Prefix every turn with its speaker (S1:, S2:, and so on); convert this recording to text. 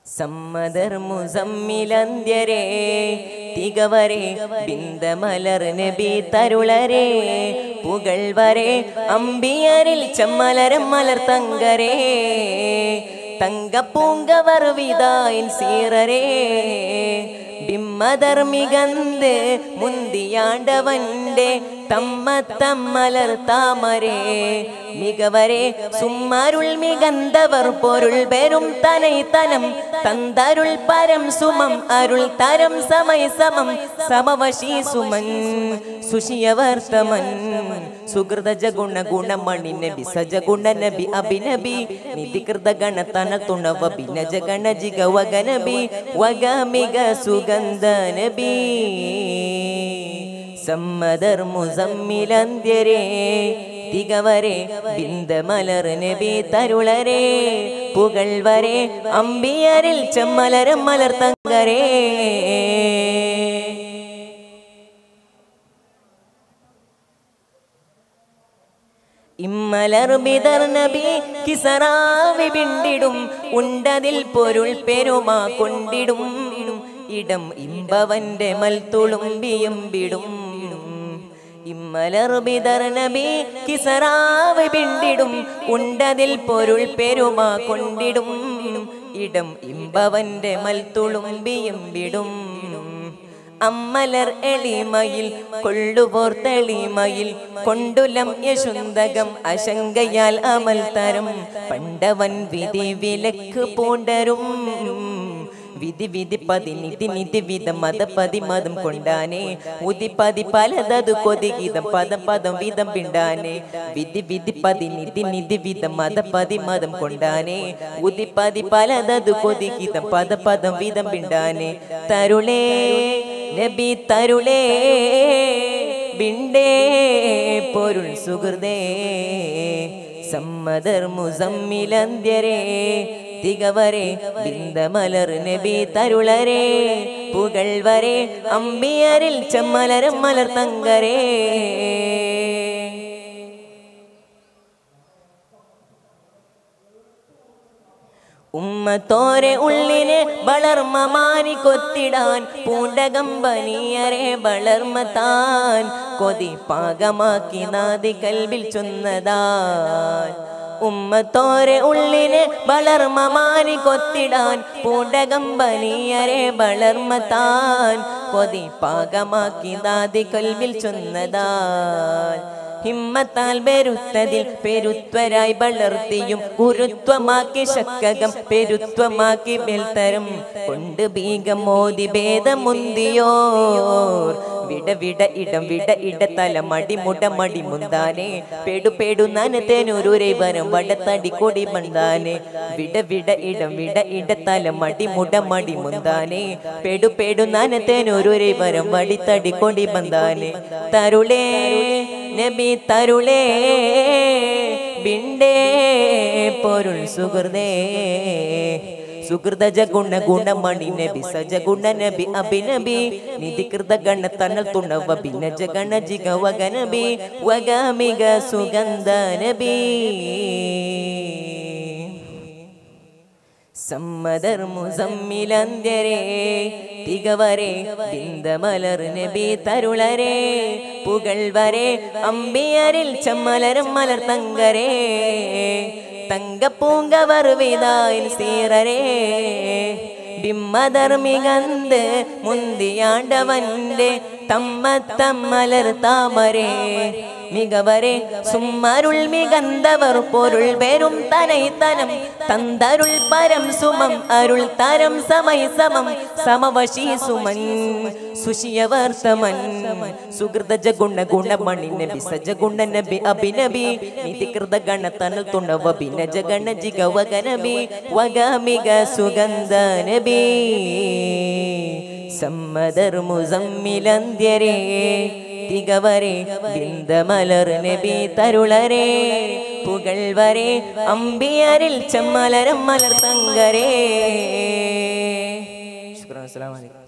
S1: സമ്മദർ മുസമ്മിലന്ത്യരേ തികവരെ ബിന്ദമലർ നബി തരുളരേ പുകഴ്വരെ അമ്പിയരിൽ ചെമ്മലരം മലർ തങ്കരേ തങ്കപ്പൂങ്കവർ വിതായിൻ സീറരേ ബിമ്മധർമ്മികന്ത് മുന്തിയാണ്ടവന്റെ തമ്മത്തമ്മലർ താമരേ മികവരെ സുമ്മരുൾ മികന്തവർ പൊരുൾ പെരും തനൈ തനം തന്തരുൾ പരം സുമം അരുൾ തരം സമയ സമം സമവശീ സുമൻ സുഷിയവർത്തമൻ സുഹൃത ജഗുണ ഗുണമണി നബി സജഗുണ നബി അഭിനബി നിധികൃത ഗണതന തുണവ ബിനജ ഗണജിക വഗ നബി വഗ മിക സുഗന്ധ നബി സമ്മദർ മുസമ്മിലന്ത്യരേ തികവരെ ബിന്ദമലർ നബി തരുളരേ പുകഴ്വരെ അമ്പിയരിൽ ചെമ്മലരം മലർ തങ്കരേ ഇമ്മലർ ബിദർ നബി കിസറാവി പിണ്ടിടും ഉണ്ടതിൽ പൊരുൾ പെരുമാ കൊണ്ടിടും ഇടം ഇമ്പവന്റെ മൽത്തുളുമ്പിയും വിടും ഇമ്മലർ ബിദർ നബി കിസറാവി പിണ്ടിടും ഉണ്ടതിൽ പൊരുൾ പെരുമാ കൊണ്ടിടും ഇടം ഇമ്പവന്റെ മൽത്തുളുമ്പിയും വിടും അമ്മലർ എളിമയിൽ കൊള്ളുപോർ തെളിമയിൽ കൊണ്ടുലം യശുന്തകം അശങ്കയാൽ അമൽ തരം പണ്ടവൻ വിധി വിലക്ക് പൂണ്ടരും വിധി വിധി പതി നിധി നിധി വിധം മത പതി മതം കൊണ്ടാനേ ഉതി പതി പലതതു കൊതിഗീതം പദം പദം വിധം പിണ്ടാനേ വിധി വിധി പതി നിധി നിധി വിധം മത പതി മതം കൊണ്ടാനേ ഉതി പതി പലതതു കൊതിഗീതം പദ പദം വിധം പിണ്ടാനേ തരുളേ നബി തരുളേ ബിണ്ടേ പൊരുൾ സുഹൃതേ സമ്മദർ മുസമ്മിലന്ത്യരേ തികവരെ ബിന്ദമലർ നബി തരുളരേ പുകഴ്വരെ അമ്പിയരിൽ ചെമ്മലരം മലർ തങ്കരേ ഉമ്മത്തോരെ ഉള്ളിനെ വളർമ്മ മാനി കൊത്തിടാൻ പൂണ്ടകമ്പനിയരെ വളർമ്മ താൻ കൊതി പാകമാക്കി നാദി കൽവിൽ ചൊന്നതാൻ ഉമ്മത്തോരെ ഉള്ളിനെ വളർമ്മ മാനി കൊത്തിടാൻ പൂണ്ടകമ്പനിയരെ വളർമ്മ താൻ കൊതി പാകമാക്കി നാദി കൽവിൽ ചൊന്നതാൻ ഹിമ്മത്താൽ പെരുത്തതിൽ പെരുത്വരായി വളർത്തിയും ഗുരുത്വമാക്കി ശക്കകം പെരുത്വമാക്കി മേൽത്തരം കൊണ്ട് ബീഗം മോദി ഭേദമുന്തിയോർ വിട വിട ഇടം വിട ഇട തല മടി മുട മടി മുന്താനെ പെടു പെടു നനത്തേനൊരുരേ വരം വടത്തടി കൊടി മന്താനെ വിട വിട ഇടം വിട ഇട തല മടി മുട മടി മുന്താനെ പെടു പെടു നനത്തേനൊരുരേ വരം വടിത്തടി കൊടി മന്താനെ തരുളേ നബി തരുളേ ബിണ്ടേ പൊരുൾ സുഹൃതേ സുഹൃത ജഗുണ ഗുണമണി നബി സജഗുണ നബി അഭിനബി നിധികൃത ഗണ തണൽ തുണവ ഭിനജ ഗണ ജിഗ വഗ നബി വഗ മിക സുഗന്ധ നബി സമ്മദർ മുസമ്മിലന്ത്യരേ തികവരെ ബിന്ദമലർ നബി തരുളരേ പുകഴ്വരെ അമ്പിയരിൽ ചെമ്മലരം മലർ തങ്കരേ തങ്കപ്പൂങ്കവർ വിതായിൽ സീറരേ ബിമ്മധർമ്മികന്ത് മുന്തിയാണ്ടവന്റെ തമ്മത്തമ്മലർ താമരേ മികവരെ സുമ്മരുൾ മികന്തവർ പൊരുൾ പെരും തനൈ തനം തന്തരുൾ പരം സുമം അരുൾ തരം സമയ സമം സമവശീ സുമൻ സുഷിയവർത്തമൻ സുഹൃത ജഗുണ ഗുണമണി നബി സജഗുണ നബി അഭിനബി നിധികൃത ഗണതനൽ തുണവ ഭിനജ ഗണ ജിഗ വഗ നബി വഗ മിക സുഗന്ധ നബി സമ്മദർ മുസമ്മിലന്ത്യരേ തികവരെ ബിന്ദമലർ നബി തരുളരേ പുകഴ്വരെ അമ്പിയരിൽ ചെമ്മലരം മലർ തങ്കരേ ശുക്രാൻ അസ്സലാമു അലൈക്കും